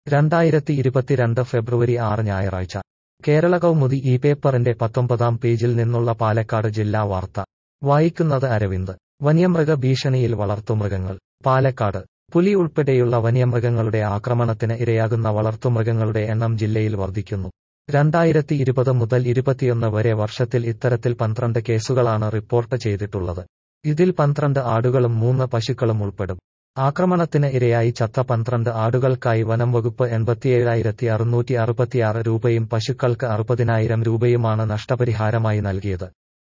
രണ്ടായിരത്തി ഇരുപത്തിരണ്ട് ഫെബ്രുവരി ആറ് ഞായറാഴ്ച കേരള കൗമുദി ഈ പേപ്പറിന്റെ പത്തൊമ്പതാം പേജിൽ നിന്നുള്ള പാലക്കാട് ജില്ലാ വാർത്ത വായിക്കുന്നത് അരവിന്ദ് വന്യമൃഗ ഭീഷണിയിൽ വളർത്തുമൃഗങ്ങൾ പാലക്കാട് പുലി ഉൾപ്പെടെയുള്ള വന്യമൃഗങ്ങളുടെ ആക്രമണത്തിന് ഇരയാകുന്ന വളർത്തുമൃഗങ്ങളുടെ എണ്ണം ജില്ലയിൽ വർദ്ധിക്കുന്നു രണ്ടായിരത്തി ഇരുപത് മുതൽ ഇരുപത്തിയൊന്ന് വരെ വർഷത്തിൽ ഇത്തരത്തിൽ പന്ത്രണ്ട് കേസുകളാണ് റിപ്പോർട്ട് ചെയ്തിട്ടുള്ളത് ഇതിൽ പന്ത്രണ്ട് ആടുകളും മൂന്ന് പശുക്കളും ഉൾപ്പെടും ആക്രമണത്തിന് ഇരയായി ചത്ത പന്ത്രണ്ട് ആടുകൾക്കായി വനം വകുപ്പ് എൺപത്തിയേഴായിരത്തി അറുന്നൂറ്റി അറുപത്തിയാറ് രൂപയും പശുക്കൾക്ക് അറുപതിനായിരം രൂപയുമാണ് നഷ്ടപരിഹാരമായി നൽകിയത്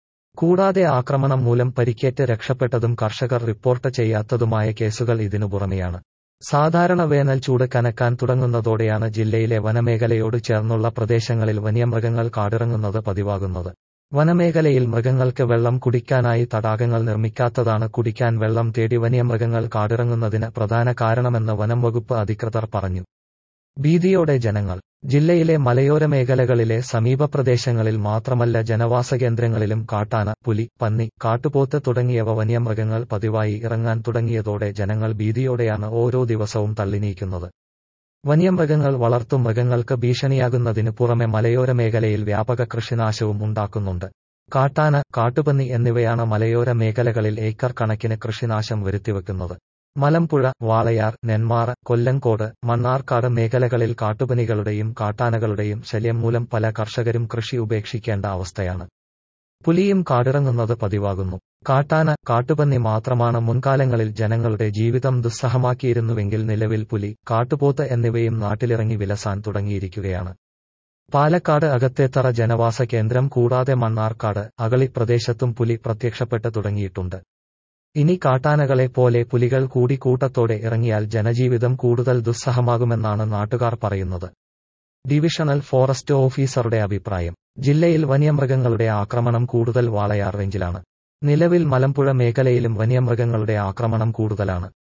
കൂടാതെ ആക്രമണം മൂലം പരിക്കേറ്റ് രക്ഷപ്പെട്ടതും കർഷകർ റിപ്പോർട്ട് ചെയ്യാത്തതുമായ കേസുകൾ ഇതിനു പുറമെയാണ് സാധാരണ വേനൽ ചൂട് കനക്കാൻ തുടങ്ങുന്നതോടെയാണ് ജില്ലയിലെ വനമേഖലയോട് ചേർന്നുള്ള പ്രദേശങ്ങളിൽ വന്യമൃഗങ്ങൾ കാടിറങ്ങുന്നത് പതിവാകുന്നത് വനമേഖലയിൽ മൃഗങ്ങൾക്ക് വെള്ളം കുടിക്കാനായി തടാകങ്ങൾ നിർമ്മിക്കാത്തതാണ് കുടിക്കാൻ വെള്ളം തേടി വന്യമൃഗങ്ങൾ കാടിറങ്ങുന്നതിന് പ്രധാന കാരണമെന്ന് വനം വകുപ്പ് അധികൃതർ പറഞ്ഞു ഭീതിയോടെ ജനങ്ങൾ ജില്ലയിലെ മലയോര മേഖലകളിലെ സമീപ പ്രദേശങ്ങളിൽ മാത്രമല്ല ജനവാസ കേന്ദ്രങ്ങളിലും കാട്ടാന പുലി പന്നി കാട്ടുപോത്ത് തുടങ്ങിയവ വന്യമൃഗങ്ങൾ പതിവായി ഇറങ്ങാൻ തുടങ്ങിയതോടെ ജനങ്ങൾ ഭീതിയോടെയാണ് ഓരോ ദിവസവും തള്ളിനീക്കുന്നത് വന്യമൃഗങ്ങൾ വളർത്തും മൃഗങ്ങൾക്ക് ഭീഷണിയാകുന്നതിനു പുറമെ മലയോര മേഖലയിൽ വ്യാപക കൃഷിനാശവും ഉണ്ടാക്കുന്നുണ്ട് കാട്ടാന കാട്ടുപന്നി എന്നിവയാണ് മലയോര മേഖലകളിൽ ഏക്കർ കണക്കിന് കൃഷിനാശം വരുത്തിവെക്കുന്നത് മലമ്പുഴ വാളയാർ നെന്മാറ കൊല്ലങ്കോട് മണ്ണാർക്കാട് മേഖലകളിൽ കാട്ടുപനികളുടെയും കാട്ടാനകളുടെയും ശല്യം മൂലം പല കർഷകരും കൃഷി ഉപേക്ഷിക്കേണ്ട അവസ്ഥയാണ് പുലിയും കാടിറങ്ങുന്നത് പതിവാകുന്നു കാട്ടാന കാട്ടുപന്നി മാത്രമാണ് മുൻകാലങ്ങളിൽ ജനങ്ങളുടെ ജീവിതം ദുസ്സഹമാക്കിയിരുന്നുവെങ്കിൽ നിലവിൽ പുലി കാട്ടുപോത്ത് എന്നിവയും നാട്ടിലിറങ്ങി വിലസാൻ തുടങ്ങിയിരിക്കുകയാണ് പാലക്കാട് അകത്തേത്തറ ജനവാസ കേന്ദ്രം കൂടാതെ മണ്ണാർക്കാട് അകളി പ്രദേശത്തും പുലി പ്രത്യക്ഷപ്പെട്ട് തുടങ്ങിയിട്ടുണ്ട് ഇനി കാട്ടാനകളെ പോലെ പുലികൾ കൂടി കൂട്ടത്തോടെ ഇറങ്ങിയാൽ ജനജീവിതം കൂടുതൽ ദുസ്സഹമാകുമെന്നാണ് നാട്ടുകാർ പറയുന്നത് ഡിവിഷണൽ ഫോറസ്റ്റ് ഓഫീസറുടെ അഭിപ്രായം ജില്ലയിൽ വന്യമൃഗങ്ങളുടെ ആക്രമണം കൂടുതൽ വാളയാർ റേഞ്ചിലാണ് നിലവിൽ മലമ്പുഴ മേഖലയിലും വന്യമൃഗങ്ങളുടെ ആക്രമണം കൂടുതലാണ്